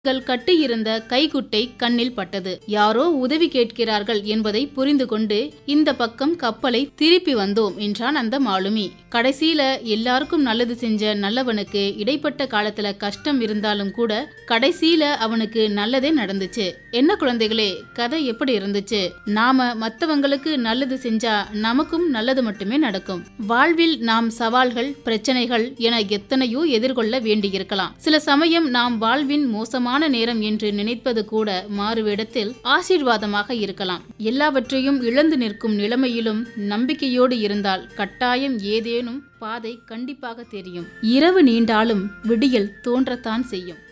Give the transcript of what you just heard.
கள் கட்டியிருந்த கைக்குட்டை கண்ணில் பட்டது யாரோ உதவி கேட்கிறார்கள் என்பதை புரிந்து கொண்டு இந்த பக்கம் கப்பலை திருப்பி வந்தோம் என்றான் அந்த மாலுமி கடைசியில எல்லாருக்கும் நல்லது செஞ்ச நல்லவனுக்கு இடைப்பட்ட காலத்துல கஷ்டம் இருந்தாலும் கூட கடைசியில அவனுக்கு நல்லதே நடந்துச்சு என்ன குழந்தைகளே கதை எப்படி இருந்துச்சு நாம மத்தவங்களுக்கு நல்லது செஞ்சா நமக்கும் நல்லது மட்டுமே நடக்கும் வாழ்வில் நாம் சவால்கள் பிரச்சனைகள் என எத்தனையோ எதிர்கொள்ள வேண்டியிருக்கலாம் சில சமயம் நாம் வாழ்வின் மோசமான நேரம் என்று நினைப்பது கூட மாறுவேடத்தில் ஆசீர்வாதமாக இருக்கலாம் எல்லாவற்றையும் இழந்து நிற்கும் நிலைமையிலும் நம்பிக்கையோடு இருந்தால் கட்டாயம் ஏதேனும் பாதை கண்டிப்பாக தெரியும் இரவு நீண்டாலும் விடியல் தோன்றத்தான் செய்யும்